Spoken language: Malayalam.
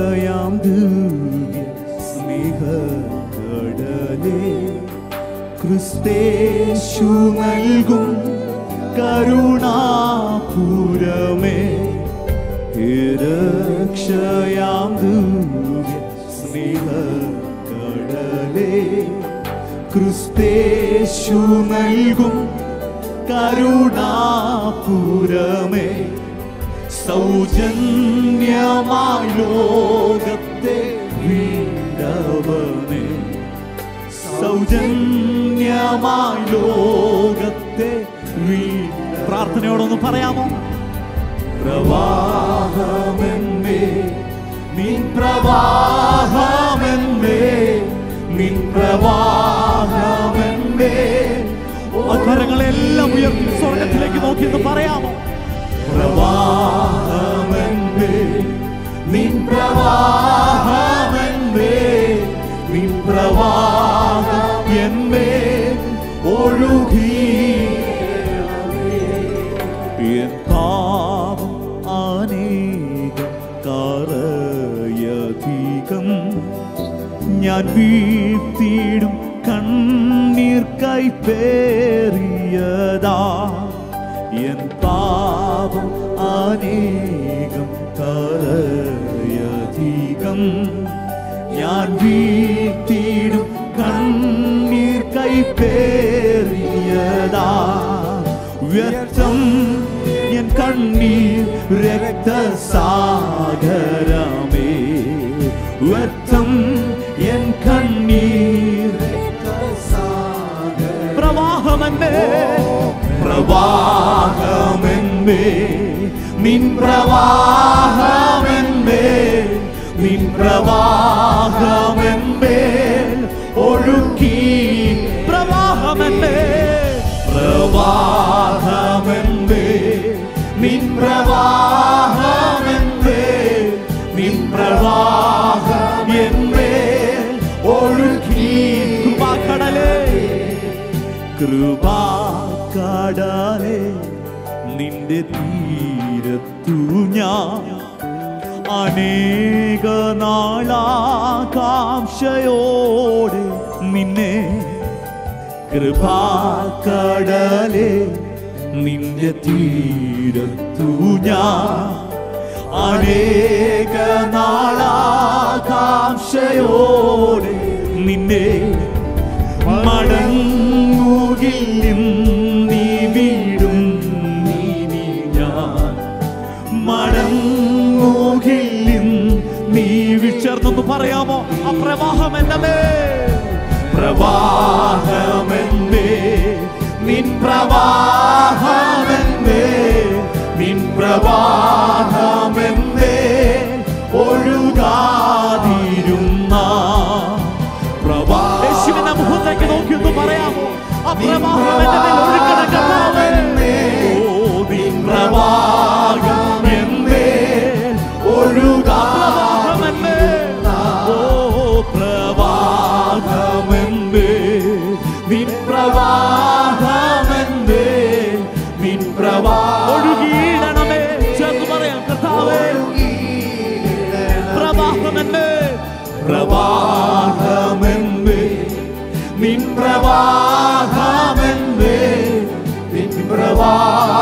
രക്ഷയാം ദിവ്യ സ്നേഹക്കടലേ ക്രിസ്തേശു നൽകും കരുണാപുരമേ രക്ഷയാം ദിവ്യ സ്നേഹക്കടലേ ക്രിസ്തേശു നൽകും കരുണാപുരമേ സൗജന്യമായി ലോകത്തെ വീണ്ടവനേ സൗജന്യമായി ലോകത്തെ വീണ്ട പ്രാർത്ഥനയോടൊന്ന് പറയാമോ പ്രവാഹമെന്നേ നിൻ പ്രവാഹമെന്നേ നിൻ പ്രവാഹമെന്നേ അധരങ്ങളെല്ലാം ഉയർത്തി സ്വർഗത്തിലേക്ക് നോക്കിയെന്ന് പറയാമോ പ്രവാഹമെന്നേ നിൻ പ്രവാഹമെന്നേ നിൻ പ്രവാഹം എന്നേ ഒഴുകി എൻ പാപം അനേകം കാറയധികം ഞാൻ വീഴ്ത്തിയിടും കണ്ണീർ കൈപ്പേറിയതാ എൻ പാപം അനേകം കാറയധികം ഞാൻ വീഴ്ത്തിയിടും കണ്ണീർ കൈപ്പേറിയതാ വ്യർത്ഥം എൻ കണ്ണീർ രക്തസാഗരമേ വ്യർത്ഥം എൻ കണ്ണീർ പ്രവാഹമെന്നേ പ്രവാഹമെന്നേ നിൻ പ്രവാഹമെന്നേ നിൻ പ്രവാഹമെന്നേ ഒഴുക്കി പ്രവാഹമെന്നേ പ്രവാഹമെന്നേ നിൻ പ്രവാഹമെന്നേ നിൻ പ്രവാഹം എന്നേ ഒഴുകി കൃപാക്കടലേ കൃപാക്കടലേ നിന്റെ തീരത്തു ഞാൻ അനേക നാളാകാംക്ഷയോടെ നിന്നെ കൃപാക്കടലേ നിന്റെ തീരത്തു ഞാൻ അനേക നാളാകാംക്ഷയോടെ നിന്നെ മടങ്ങുകില്ലും നീ വീടും നീ നീ ഞാൻ മടങ്ങുകില്ലും നീ വിച്ചേർന്നൊന്ന് പറയാമോ ആ പ്രവാഹം എന്റെ മേൽ പ്രവാഹമെന്നേ നിൻ പ്രവാഹമെന്നേ നിൻ പ്രവാഹമെന്നേ ഒഴുകാതിരുന്ന പ്രവാഹ യേശുവിന്റെ മുഖത്തേക്ക് നോക്കി ഒന്ന് പറയാമോ ആ പ്രവാഹം എന്റെ മേൽ ഒഴുകണ കർത്താവേ. ഓ, നിൻ പ്രവാഹമെന്നേ ഒഴുകാമെന്നേ ഓ പ്രവാഹമെന്നേ നിൻ പ്രവാഹമെന്നേ നിൻ പ്രവാഹ ഒഴുകിയിടണമേ ചേർന്ന് പറയാം കർത്താവേ പ്രവാഹമെന്നേ പ്രവാഹമെന്നേ നിൻ പ്രവാഹമെന്നേ നിൻ പ്രവാഹ